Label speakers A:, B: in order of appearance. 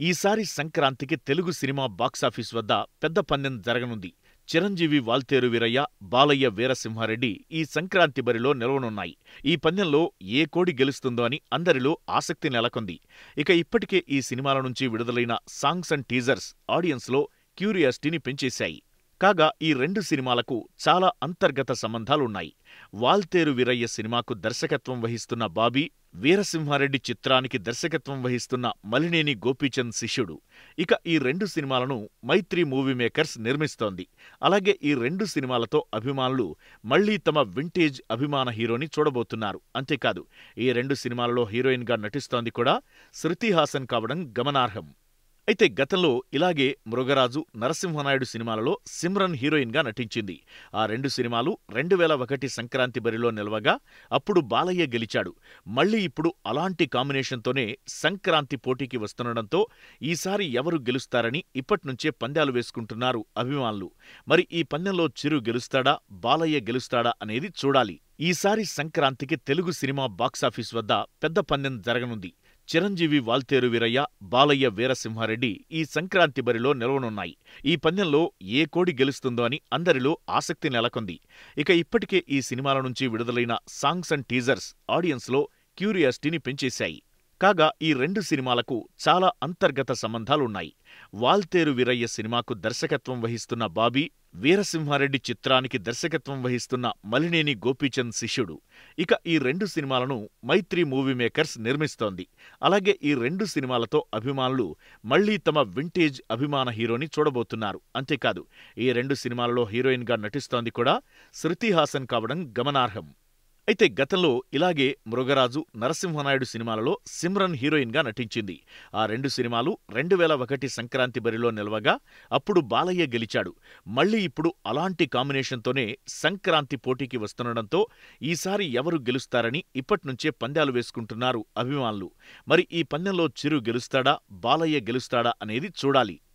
A: ఈసారి సంక్రాంతికి Telugu cinema box office వద్ద పెద్ద పందెం జరగనుంది చిరంజీవి వాల్తేరు వీరయ్య బాలయ్య వీరసింహారెడ్డి ఈ సంక్రాంతి బరిలో నిలవనున్నాయి ఈ పందెంలో ఏ కోడి గెలుస్తుందో అని అందరిలో ఆసక్తి నెలకొంది ఇక ఇప్పటికే ఈ సినిమాల నుంచి విడుదలైన సాంగ్స్ అండ్ టీజర్స్ ఆడియన్స్లో క్యూరియాసిటీని పెంచేశాయి కాగా ఈ రెండు సినిమాలకు చాలా అంతర్గత సంబంధాలున్నాయి వాల్తేరు వీరయ్య సినిమాకు దర్శకత్వం వహిస్తున్న బాబీ వీరసింహారెడ్డి చిత్రానికి దర్శకత్వం వహిస్తున్న మలినేని గోపీచంద్ శిష్యుడు ఇక ఈ రెండు సినిమాలను మైత్రి మూవీ మేకర్స్ నిర్మిస్తోంది అలాగే ఈ రెండు సినిమాలతో అభిమానులు మళ్లీ తమ వింటేజ్ అభిమాన హీరోని చూడబోతున్నారు అంతేకాదు ఈ రెండు సినిమాలలో హీరోయిన్గా నటిస్తోంది కూడా శృతి హాసన్ కావడం గమనార్హం అయితే గతంలో ఇలాగే మృగరాజు నరసింహనాయుడు సినిమాలలో సిమ్రన్ హీరోయిన్గా నటించింది ఆ రెండు సినిమాలు రెండు వేల ఒకటి సంక్రాంతి బరిలో నిలవగా అప్పుడు బాలయ్య గెలిచాడు మళ్లీ ఇప్పుడు అలాంటి కాంబినేషన్తోనే సంక్రాంతి పోటీకి వస్తుండడంతో ఈసారి ఎవరు గెలుస్తారని ఇప్పట్నుంచే పందాలు వేసుకుంటున్నారు అభిమానులు మరి ఈ పందెంలో చిరు గెలుస్తాడా బాలయ్య గెలుస్తాడా అనేది చూడాలి ఈసారి సంక్రాంతికి తెలుగు సినిమా బాక్సాఫీస్ వద్ద పెద్ద పందెం జరగనుంది చిరంజీవి వాల్తేరు వీరయ్య బాలయ్య వీరసింహారెడ్డి ఈ సంక్రాంతి బరిలో నిలవనున్నాయి ఈ పందెంలో ఏ కోడి గెలుస్తుందో అని అందరిలో ఆసక్తి నెలకొంది ఇక ఇప్పటికే ఈ సినిమాల నుంచి విడుదలైన సాంగ్స్ అండ్ టీజర్స్ ఆడియన్స్లో క్యూరియాసిటీని పెంచేశాయి కాగా ఈ రెండు సినిమాలకు చాలా అంతర్గత సంబంధాలున్నాయి వాల్తేరు వీరయ్య సినిమాకు దర్శకత్వం వహిస్తున్న బాబీ వీరసింహారెడ్డి చిత్రానికి దర్శకత్వం వహిస్తున్న మలినేని గోపీచంద్ శిష్యుడు ఇక ఈ రెండు సినిమాలను మైత్రి మూవీ మేకర్స్ నిర్మిస్తోంది అలాగే ఈ రెండు సినిమాలతో అభిమానులు మళ్లీ తమ వింటేజ్ అభిమాన హీరోని చూడబోతున్నారు అంతేకాదు ఈ రెండు సినిమాలలో హీరోయిన్గా నటిస్తోంది కూడా శృతి హాసన్ కావడం గమనార్హం అయితే గతంలో ఇలాగే మృగరాజు నరసింహనాయుడు సినిమాలలో సిమ్రన్ హీరోయిన్గా నటించింది ఆ రెండు సినిమాలు రెండు వేల ఒకటి సంక్రాంతి బరిలో నిలవగా అప్పుడు బాలయ్య గెలిచాడు మళ్లీ ఇప్పుడు అలాంటి కాంబినేషన్తోనే సంక్రాంతి పోటీకి వస్తుండడంతో ఈసారి ఎవరు గెలుస్తారని ఇప్పట్నుంచే పందాలు వేసుకుంటున్నారు అభిమానులు మరి ఈ పందెంలో చిరు గెలుస్తాడా బాలయ్య గెలుస్తాడా అనేది చూడాలి